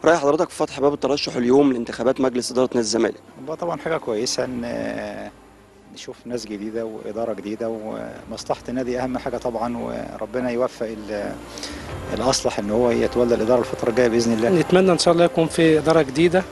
راي حضرتك في فتح باب الترشح اليوم لانتخابات مجلس اداره نادي الزمالك والله طبعا حاجة كويسة ان آه، نشوف ناس جديدة وإدارة جديدة ومصلحة النادي أهم حاجة طبعا وربنا يوفق ال- الأصلح ان هو يتولى الإدارة الفترة الجاية بإذن الله نتمنى ان شاء الله يكون في اداره جديده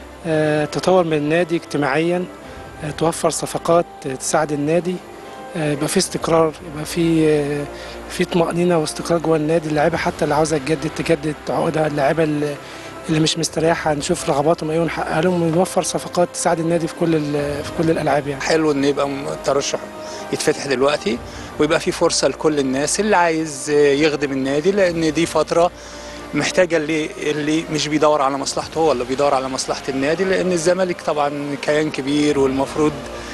آه، تطور من النادي اجتماعيا آه، توفر صفقات آه، تساعد النادي آه، يبقى في استقرار يبقى في آه، في طمأنينة واستقرار جوه النادي اللعيبه حتى اللي عاوزه تجدد تجدد عقودها اللعيبه اللي اللي مش مستريحه نشوف رغباتهم ايه ونحققها لهم ونوفر صفقات تساعد النادي في كل ال- في كل الالعاب يعني حلو ان يبقى م- الترشح يتفتح دلوقتي ويبقى في فرصه لكل الناس اللي عايز يخدم النادي لان دي فتره محتاجه اللي اللي مش بيدور على مصلحته هو اللي بيدور على مصلحه النادي لان الزمالك طبعا كيان كبير والمفروض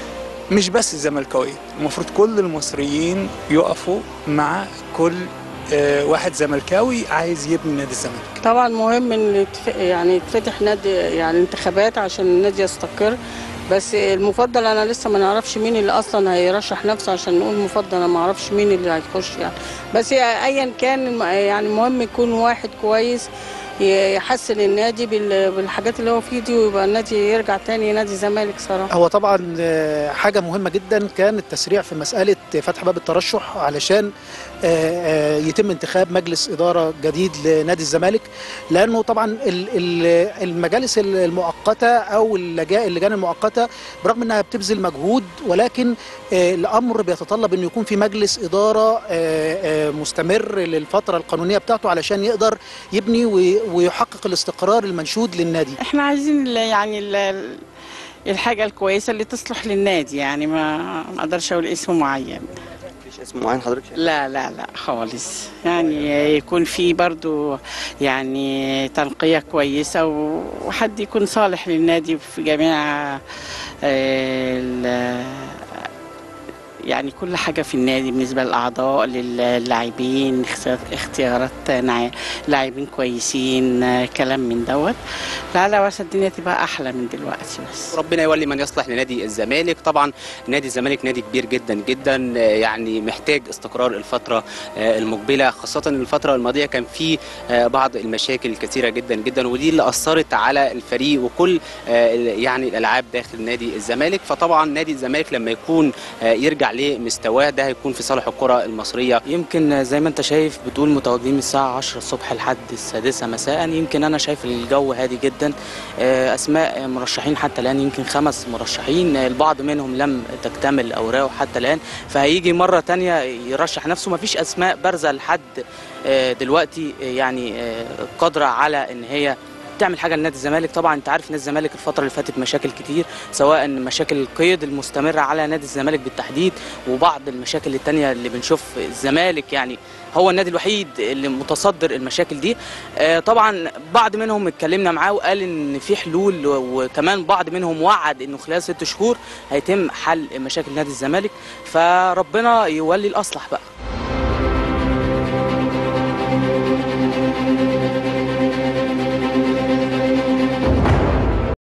مش بس الزملكاويه المفروض كل المصريين يقفوا مع كل آه، واحد زملكاوي عايز يبني نادي الزمالك طبعا مهم ان يتف- يعني يتفتح نادي يعني انتخابات عشان النادي يستقر بس المفضل انا لسه ما نعرفش مين اللي اصلا هيرشح نفسه عشان نقول مفضل انا ما اعرفش مين اللي هيخش يعني بس ايا كان الم- يعني مهم يكون واحد كويس ي- يحسن النادي بال- بالحاجات اللي هو فيه دي ويبقى النادي يرجع تاني نادي الزمالك صراحه هو طبعا آه، حاجة مهمة جدا كان التسريع في مسألة فتح باب الترشح علشان آه، آه، يتم انتخاب مجلس إدارة جديد لنادي الزمالك لأنه طبعا ال- ال- المجالس المؤقتة أو اللجاء اللجان المؤقتة برغم أنها بتبذل مجهود ولكن آه، الأمر بيتطلب أنه يكون في مجلس إدارة آه، آه، مستمر للفترة القانونية بتاعته علشان يقدر يبني وي- ويحقق الاستقرار المنشود للنادي احنا عايزين ال- يعني ال- الحاجة الكويسة اللي تصلح للنادي يعني ما ما اقدرش اقول اسم معين مفيش اسم معين حضرتك شايف؟ لا لا لا خالص يعني يكون في برضو يعني تنقية كويسة و- وحد يكون صالح للنادي في جميع آه، ال- يعني كل حاجة في النادي بالنسبة للأعضاء للاعبين اختيار- اختيارات نع- لاعبين كويسين آه، كلام من دوت لعل وعسى الدنيا تبقى أحلى من دلوقتي بس ربنا يولي من يصلح لنادي الزمالك طبعا نادي الزمالك نادي كبير جدا جدا آه، يعني محتاج استقرار الفتره آه، المقبله خاصه إن الفتره الماضيه كان في آه، بعض المشاكل الكثيره جدا جدا ودي اللي اثرت على الفريق وكل آه، ال- يعني الالعاب داخل نادي الزمالك فطبعا نادي الزمالك لما يكون آه، يرجع لمستواه ده هيكون في صالح الكره المصريه يمكن زي ما انت شايف بتقول متواجدين من الساعة 10 الصبح لحد السادسة مساء يمكن انا شايف الجو هادي جدا آه، اسماء مرشحين حتى الان يمكن خمس مرشحين آه، البعض منهم لم تكتمل اوراقه حتى الان فهيجي مرة تانية يرشح نفسه مفيش اسماء بارزة لحد آه، دلوقتي آه، يعني آه، قادرة على ان هي تعمل حاجه لنادي الزمالك طبعا انت عارف نادي الزمالك الفتره اللي فاتت مشاكل كتير سواء مشاكل القيد المستمره على نادي الزمالك بالتحديد وبعض المشاكل التانية اللي بنشوف الزمالك يعني هو النادي الوحيد اللي متصدر المشاكل دي آه، طبعا بعض منهم اتكلمنا معاه وقال ان في حلول و- وكمان بعض منهم وعد انه خلال ست شهور هيتم حل مشاكل نادي الزمالك فربنا يولي الاصلح بقى